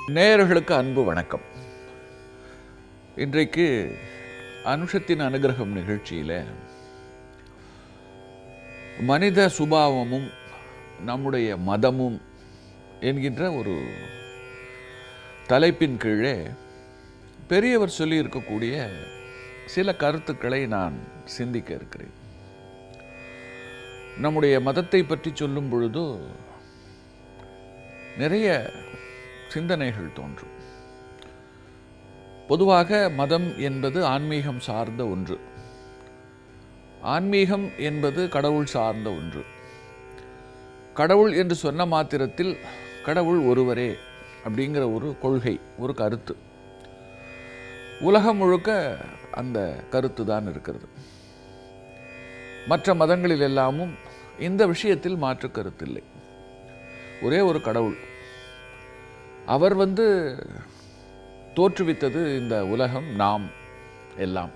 நேயர்களுக்கு அன்பு வணக்கம் இன்றைக்கு அனுஷத்தின் அனுகிரகம் நிகழ்ச்சியில் மனித சுபாவமும் நம்முடைய மதமும் என்கின்ற ஒரு தலைப்பின் கீழே பெரியவர் சொல்லி இருக்கக்கூடிய சில கருத்துக்களை நான் சிந்திக்க இருக்கிறேன் நம்முடைய மதத்தை பற்றி சொல்லும் பொழுது நிறைய சிந்தனைகள் தோன்றும் பொதுவாக மதம் என்பது ஆன்மீகம் சார்ந்த ஒன்று ஆன்மீகம் என்பது கடவுள் சார்ந்த ஒன்று கடவுள் என்று சொன்ன மாத்திரத்தில் கடவுள் ஒருவரே அப்படிங்கிற ஒரு கொள்கை ஒரு கருத்து உலகம் முழுக்க அந்த கருத்து தான் இருக்கிறது மற்ற மதங்களில் எல்லாமும் இந்த விஷயத்தில் மாற்று கருத்தில்லை ஒரே ஒரு கடவுள் அவர் வந்து தோற்றுவித்தது இந்த உலகம் நாம் எல்லாம்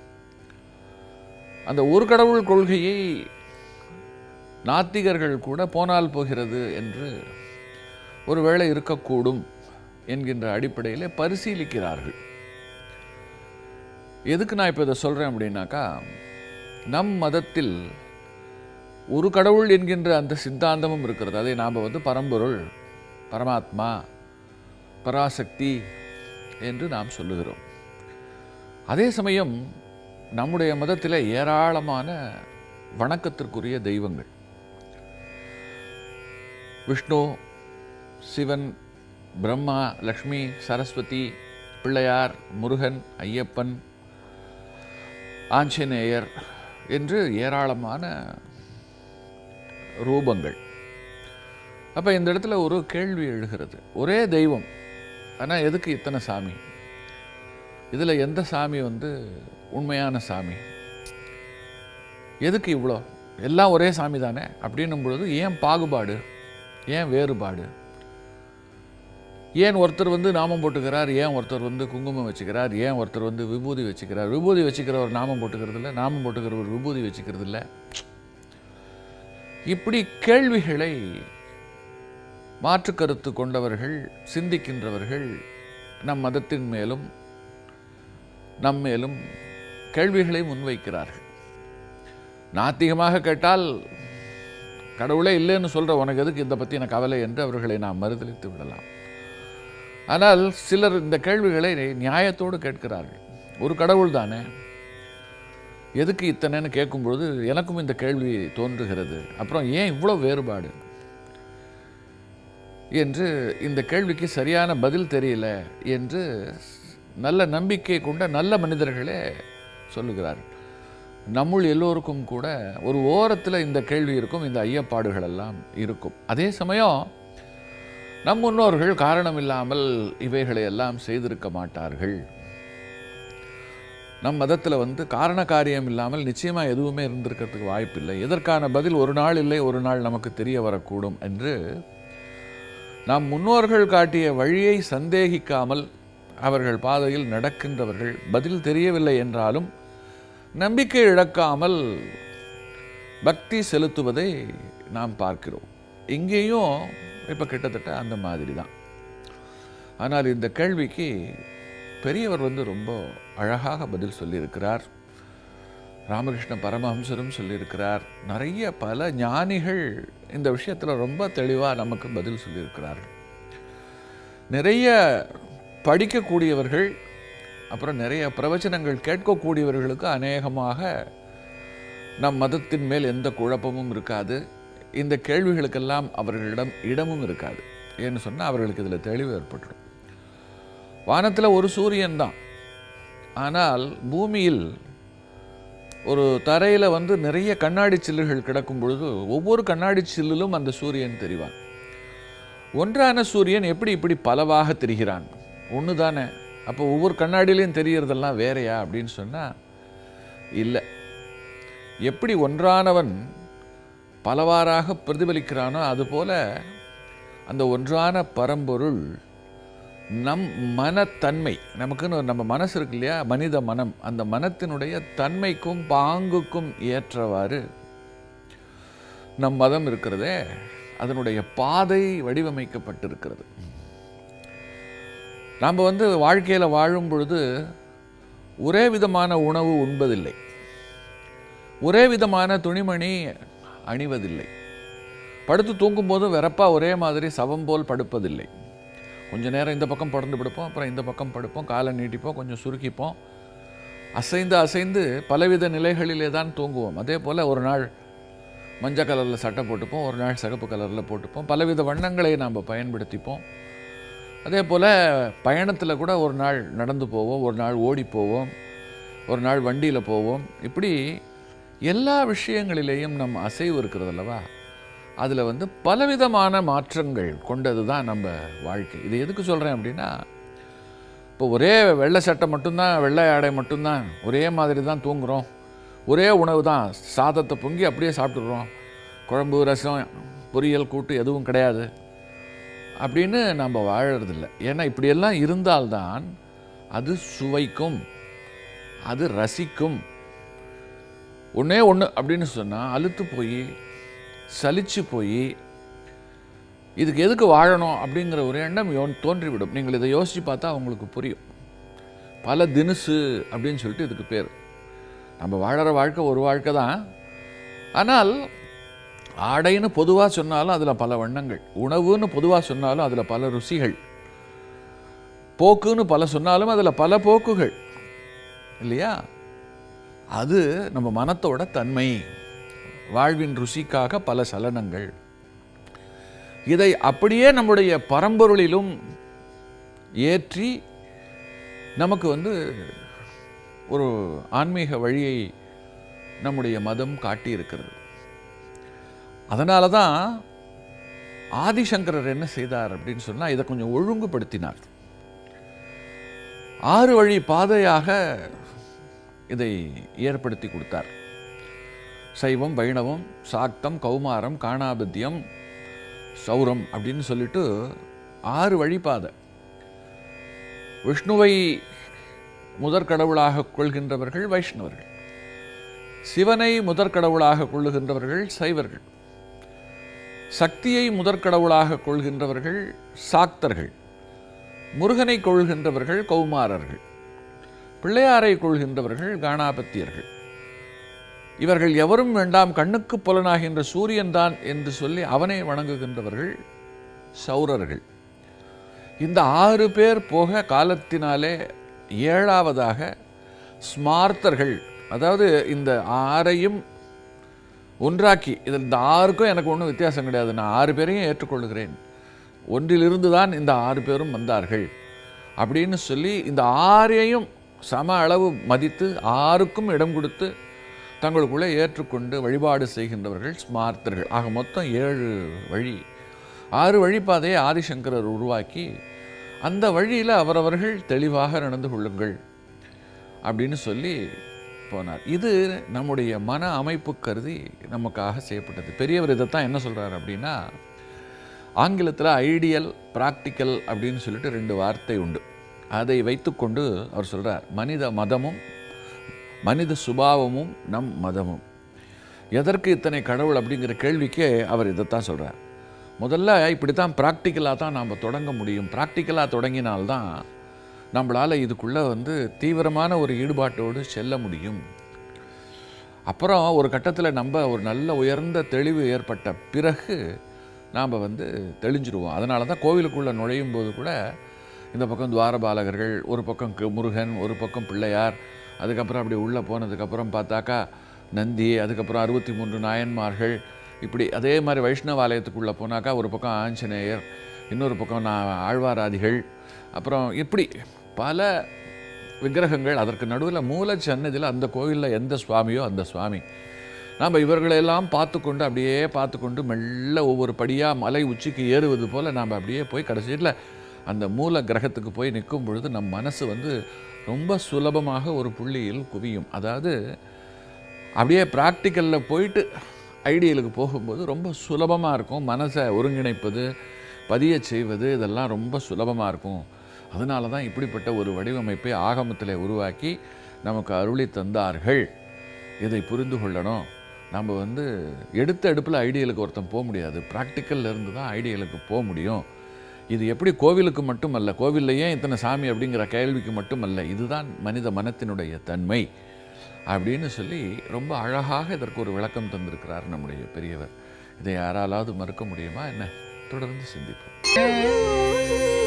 அந்த ஒரு கடவுள் கொள்கையை நாத்திகர்கள் கூட போனால் போகிறது என்று ஒருவேளை இருக்கக்கூடும் என்கின்ற அடிப்படையில் பரிசீலிக்கிறார்கள் எதுக்கு நான் இப்போ இதை சொல்கிறேன் அப்படின்னாக்கா நம் மதத்தில் ஒரு கடவுள் என்கின்ற அந்த சித்தாந்தமும் இருக்கிறது அதை நாம் வந்து பரம்பொருள் பரமாத்மா பராசக்தி என்று நாம் சொல்லுகிறோம் அதே சமயம் நம்முடைய மதத்தில் ஏராளமான வணக்கத்திற்குரிய தெய்வங்கள் விஷ்ணு சிவன் பிரம்மா லக்ஷ்மி சரஸ்வதி பிள்ளையார் முருகன் ஐயப்பன் ஆஞ்சநேயர் என்று ஏராளமான ரூபங்கள் அப்போ இந்த இடத்துல ஒரு கேள்வி எழுகிறது ஒரே தெய்வம் ஆனால் எதுக்கு இத்தனை சாமி இதில் எந்த சாமி வந்து உண்மையான சாமி எதுக்கு இவ்வளோ எல்லாம் ஒரே சாமி தானே அப்படின்னும் பொழுது ஏன் பாகுபாடு ஏன் வேறுபாடு ஏன் ஒருத்தர் வந்து நாமம் போட்டுக்கிறார் ஏன் ஒருத்தர் வந்து குங்குமம் வச்சுக்கிறார் ஏன் ஒருத்தர் வந்து விபூதி வச்சுக்கிறார் விபூதி வச்சுக்கிறவர் நாமம் போட்டுக்கிறது இல்லை நாமம் போட்டுக்கிறவர் விபூதி வச்சுக்கிறது இல்லை இப்படி கேள்விகளை மாற்று கருத்து கொண்டவர்கள் சிந்திக்கின்றவர்கள் நம் மதத்தின் மேலும் நம் மேலும் கேள்விகளை முன்வைக்கிறார்கள் நாத்திகமாக கேட்டால் கடவுளே இல்லைன்னு சொல்கிற உனக்கு எதுக்கு இதை பற்றின கவலை என்று அவர்களை நாம் மறுதளித்து விடலாம் ஆனால் சிலர் இந்த கேள்விகளை நியாயத்தோடு கேட்கிறார்கள் ஒரு கடவுள் தானே எதுக்கு இத்தனைன்னு கேட்கும்பொழுது எனக்கும் இந்த கேள்வி தோன்றுகிறது அப்புறம் ஏன் இவ்வளோ வேறுபாடு என்று இந்த கேள்விக்கு சரியான பதில் தெரியல என்று நல்ல நம்பிக்கை கொண்ட நல்ல மனிதர்களே சொல்லுகிறார்கள் நம்முள் எல்லோருக்கும் கூட ஒரு ஓரத்தில் இந்த கேள்வி இருக்கும் இந்த ஐயப்பாடுகள் எல்லாம் இருக்கும் அதே சமயம் நம் முன்னோர்கள் காரணம் இல்லாமல் இவைகளை எல்லாம் செய்திருக்க மாட்டார்கள் நம் மதத்தில் வந்து காரண காரியம் இல்லாமல் நிச்சயமாக எதுவுமே இருந்திருக்கிறதுக்கு வாய்ப்பில்லை எதற்கான பதில் ஒரு நாள் இல்லை ஒரு நாள் நமக்கு தெரிய வரக்கூடும் என்று நம் முன்னோர்கள் காட்டிய வழியை சந்தேகிக்காமல் அவர்கள் பாதையில் நடக்கின்றவர்கள் பதில் தெரியவில்லை என்றாலும் நம்பிக்கை இழக்காமல் பக்தி செலுத்துவதை நாம் பார்க்கிறோம் இங்கேயும் இப்போ கிட்டத்தட்ட அந்த மாதிரி தான் ஆனால் இந்த கேள்விக்கு பெரியவர் வந்து ரொம்ப அழகாக பதில் சொல்லியிருக்கிறார் ராமகிருஷ்ண பரமஹம்சரும் சொல்லியிருக்கிறார் நிறைய பல ஞானிகள் இந்த விஷயத்தில் ரொம்ப தெளிவாக நமக்கு பதில் சொல்லியிருக்கிறார்கள் நிறைய படிக்கக்கூடியவர்கள் அப்புறம் நிறைய பிரவச்சனங்கள் கேட்கக்கூடியவர்களுக்கு அநேகமாக நம் மதத்தின் மேல் எந்த குழப்பமும் இருக்காது இந்த கேள்விகளுக்கெல்லாம் அவர்களிடம் இடமும் இருக்காது ஏன்னு சொன்னால் அவர்களுக்கு இதில் தெளிவு ஏற்பட்டுடும் வானத்தில் ஒரு சூரியன் தான் ஆனால் பூமியில் ஒரு தரையில் வந்து நிறைய கண்ணாடி சில்லுகள் கிடக்கும் பொழுது ஒவ்வொரு கண்ணாடி சில்லிலும் அந்த சூரியன் தெரிவான் ஒன்றான சூரியன் எப்படி இப்படி பலவாக தெரிகிறான் ஒன்று தானே அப்போ ஒவ்வொரு கண்ணாடியிலையும் தெரியறதெல்லாம் வேறையா அப்படின்னு சொன்னால் இல்லை எப்படி ஒன்றானவன் பலவாறாக பிரதிபலிக்கிறானோ அதுபோல அந்த ஒன்றான பரம்பொருள் நம் மனத்தன்மை நமக்குன்னு நம்ம மனசு இருக்கு இல்லையா மனித மனம் அந்த மனத்தினுடைய தன்மைக்கும் பாங்குக்கும் ஏற்றவாறு நம் மதம் இருக்கிறதே அதனுடைய பாதை வடிவமைக்கப்பட்டிருக்கிறது நாம் வந்து வாழ்க்கையில் வாழும் பொழுது ஒரே விதமான உணவு உண்பதில்லை ஒரே விதமான துணிமணி அணிவதில்லை படுத்து தூங்கும்போதும் வெறப்பாக ஒரே மாதிரி சவம் போல் படுப்பதில்லை கொஞ்ச நேரம் இந்த பக்கம் படுந்து படுப்போம் அப்புறம் இந்த பக்கம் படுப்போம் காலை நீட்டிப்போம் கொஞ்சம் சுருக்கிப்போம் அசைந்து அசைந்து பலவித நிலைகளிலே தான் தூங்குவோம் அதே போல் ஒரு நாள் மஞ்சள் கலரில் சட்டை போட்டுப்போம் ஒரு நாள் சிகப்பு கலரில் போட்டுப்போம் பலவித வண்ணங்களை நாம் பயன்படுத்திப்போம் அதே போல் பயணத்தில் கூட ஒரு நாள் நடந்து போவோம் ஒரு நாள் ஓடி போவோம் ஒரு நாள் வண்டியில் போவோம் இப்படி எல்லா விஷயங்களிலேயும் நம் அசைவு இருக்கிறது அல்லவா அதில் வந்து பலவிதமான மாற்றங்கள் கொண்டது தான் நம்ம வாழ்க்கை இது எதுக்கு சொல்கிறேன் அப்படின்னா இப்போ ஒரே வெள்ளை சட்டை மட்டும்தான் வெள்ளை ஆடை மட்டும்தான் ஒரே மாதிரி தான் தூங்குறோம் ஒரே உணவு தான் சாதத்தை பொங்கி அப்படியே சாப்பிட்டுடுறோம் குழம்பு ரசம் பொரியல் கூட்டு எதுவும் கிடையாது அப்படின்னு நம்ம வாழறதில்ல ஏன்னா இப்படியெல்லாம் இருந்தால்தான் அது சுவைக்கும் அது ரசிக்கும் ஒன்றே ஒன்று அப்படின்னு சொன்னால் அழுத்து போய் சலிச்சு போய் இதுக்கு எதுக்கு வாழணும் அப்படிங்கிற ஒரு எண்ணம் யோ- தோன்றிவிடும் நீங்கள் இதை யோசித்து பார்த்தா உங்களுக்கு புரியும் பல தினுசு அப்படின்னு சொல்லிட்டு இதுக்கு பேர் நம்ம வாழற வாழ்க்கை ஒரு வாழ்க்கை தான் ஆனால் ஆடைன்னு பொதுவாக சொன்னாலும் அதில் பல வண்ணங்கள் உணவுன்னு பொதுவாக சொன்னாலும் அதில் பல ருசிகள் போக்குன்னு பல சொன்னாலும் அதில் பல போக்குகள் இல்லையா அது நம்ம மனத்தோட தன்மை வாழ்வின் ருசிக்காக பல சலனங்கள் இதை அப்படியே நம்முடைய பரம்பொருளிலும் ஏற்றி நமக்கு வந்து ஒரு ஆன்மீக வழியை நம்முடைய மதம் காட்டியிருக்கிறது அதனால தான் ஆதிசங்கரர் என்ன செய்தார் அப்படின்னு சொன்னால் இதை கொஞ்சம் ஒழுங்குபடுத்தினார் ஆறு வழி பாதையாக இதை ஏற்படுத்தி கொடுத்தார் சைவம் வைணவம் சாக்தம் கௌமாரம் காணாபத்தியம் சௌரம் அப்படின்னு சொல்லிட்டு ஆறு வழிபாதை விஷ்ணுவை முதற் கடவுளாக கொள்கின்றவர்கள் வைஷ்ணவர்கள் சிவனை முதற் கடவுளாக கொள்ளுகின்றவர்கள் சைவர்கள் சக்தியை முதற் கடவுளாக கொள்கின்றவர்கள் சாக்தர்கள் முருகனை கொள்கின்றவர்கள் கௌமாரர்கள் பிள்ளையாரை கொள்கின்றவர்கள் காணாபத்தியர்கள் இவர்கள் எவரும் வேண்டாம் கண்ணுக்கு புலனாகின்ற சூரியன் தான் என்று சொல்லி அவனை வணங்குகின்றவர்கள் சௌரர்கள் இந்த ஆறு பேர் போக காலத்தினாலே ஏழாவதாக ஸ்மார்த்தர்கள் அதாவது இந்த ஆறையும் ஒன்றாக்கி இதில் இந்த ஆறுக்கும் எனக்கு ஒன்றும் வித்தியாசம் கிடையாது நான் ஆறு பேரையும் ஏற்றுக்கொள்கிறேன் ஒன்றிலிருந்து தான் இந்த ஆறு பேரும் வந்தார்கள் அப்படின்னு சொல்லி இந்த ஆறையும் சம அளவு மதித்து ஆறுக்கும் இடம் கொடுத்து தங்களுக்குள்ளே ஏற்றுக்கொண்டு வழிபாடு செய்கின்றவர்கள் ஸ்மார்த்தர்கள் ஆக மொத்தம் ஏழு வழி ஆறு வழிபாதையை ஆதிசங்கரர் உருவாக்கி அந்த வழியில் அவரவர்கள் தெளிவாக நடந்து கொள்ளுங்கள் அப்படின்னு சொல்லி போனார் இது நம்முடைய மன அமைப்பு கருதி நமக்காக செய்யப்பட்டது பெரியவர் இதைத்தான் என்ன சொல்றார் அப்படின்னா ஆங்கிலத்தில் ஐடியல் ப்ராக்டிக்கல் அப்படின்னு சொல்லிட்டு ரெண்டு வார்த்தை உண்டு அதை வைத்துக்கொண்டு அவர் சொல்றார் மனித மதமும் மனித சுபாவமும் நம் மதமும் எதற்கு இத்தனை கடவுள் அப்படிங்கிற கேள்விக்கே அவர் இதைத்தான் சொல்றார் முதல்ல இப்படி தான் ப்ராக்டிக்கலாக தான் நாம் தொடங்க முடியும் ப்ராக்டிக்கலாக தொடங்கினால்தான் நம்மளால் இதுக்குள்ளே வந்து தீவிரமான ஒரு ஈடுபாட்டோடு செல்ல முடியும் அப்புறம் ஒரு கட்டத்தில் நம்ம ஒரு நல்ல உயர்ந்த தெளிவு ஏற்பட்ட பிறகு நாம் வந்து தெளிஞ்சிருவோம் அதனால தான் கோவிலுக்குள்ளே நுழையும் போது கூட இந்த பக்கம் துவாரபாலகர்கள் ஒரு பக்கம் கு- முருகன் ஒரு பக்கம் பிள்ளையார் அதுக்கப்புறம் அப்படி உள்ளே போனதுக்கப்புறம் பார்த்தாக்கா நந்தி அதுக்கப்புறம் அறுபத்தி மூன்று நாயன்மார்கள் இப்படி அதே மாதிரி வைஷ்ணவ ஆலயத்துக்குள்ளே போனாக்கா ஒரு பக்கம் ஆஞ்சநேயர் இன்னொரு பக்கம் நான் ஆழ்வாராதிகள் அப்புறம் இப்படி பல விக்கிரகங்கள் அதற்கு நடுவில் மூல சன்னதியில் அந்த கோவிலில் எந்த சுவாமியோ அந்த சுவாமி நாம் இவர்களெல்லாம் பார்த்து கொண்டு அப்படியே பார்த்து கொண்டு மெல்ல ஒவ்வொரு படியாக மலை உச்சிக்கு ஏறுவது போல் நாம் அப்படியே போய் கடைசியில் அந்த மூல கிரகத்துக்கு போய் நிற்கும் பொழுது நம் மனசு வந்து ரொம்ப சுலபமாக ஒரு புள்ளியில் குவியும் அதாவது அப்படியே ப்ராக்டிக்கலில் போயிட்டு ஐடியலுக்கு போகும்போது ரொம்ப சுலபமாக இருக்கும் மனசை ஒருங்கிணைப்பது பதிய செய்வது இதெல்லாம் ரொம்ப சுலபமாக இருக்கும் அதனால தான் இப்படிப்பட்ட ஒரு வடிவமைப்பை ஆகமத்தில் உருவாக்கி நமக்கு அருளி தந்தார்கள் இதை புரிந்து கொள்ளணும் நம்ம வந்து எடுத்த எடுப்பில் ஐடியலுக்கு ஒருத்தன் போக முடியாது ப்ராக்டிக்கல்ல இருந்து தான் ஐடியலுக்கு போக முடியும் இது எப்படி கோவிலுக்கு மட்டுமல்ல கோவிலில் ஏன் இத்தனை சாமி அப்படிங்கிற கேள்விக்கு மட்டுமல்ல இதுதான் மனித மனத்தினுடைய தன்மை அப்படின்னு சொல்லி ரொம்ப அழகாக இதற்கு ஒரு விளக்கம் தந்திருக்கிறார் நம்முடைய பெரியவர் இதை யாராலாவது மறுக்க முடியுமா என்ன தொடர்ந்து சிந்திப்போம்